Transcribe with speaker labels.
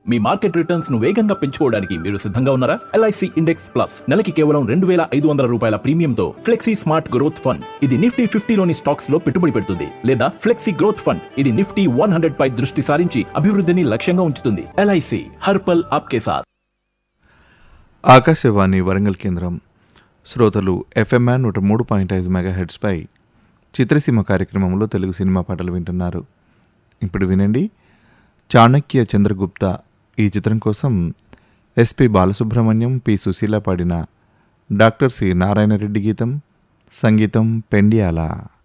Speaker 1: మీ market returns ను వేగంగా పెంచుకోవడానికి మీరు సిద్ధంగా ఉన్నారా ఎల్ఐసి ఇండెక్స్ ప్లస్ నెలకి కేవలం రెండు వేల ఐదు వందల రూపాయల ప్రీమియంతో ఫ్లెక్సీ స్మార్ట్ గ్రోత్ ఫండ్ ఇది నిఫ్టీ ఫిఫ్టీలోని స్టాక్స్ లో పెట్టుబడి పెడుతుంది లేదా ఫ్లెక్సీ గ్రోత్ ఫండ్ ఇది నిఫ్టీ వన్ హండ్రెడ్ పై దృష్టి సారించి అభివృద్ధిని లక్ష్యంగా ఉంచుతుంది ఎల్ఐసి హర్పల్ ఆప్కే సాత్
Speaker 2: ఆకాశవాణి వరంగల్ కేంద్రం శ్రోతలు ఎఫ్ఎంఆర్ నూట మూడు పాయింట్ ఐదు మెగా హెడ్స్పై చిత్రసీమ కార్యక్రమంలో తెలుగు సినిమా పాటలు వింటున్నారు ఇప్పుడు వినండి చాణక్య చంద్రగుప్త ఈ చిత్రం కోసం ఎస్పి బాలసుబ్రహ్మణ్యం పి సుశీల పాడిన డాక్టర్ సి నారాయణరెడ్డి గీతం సంగీతం పెండియాల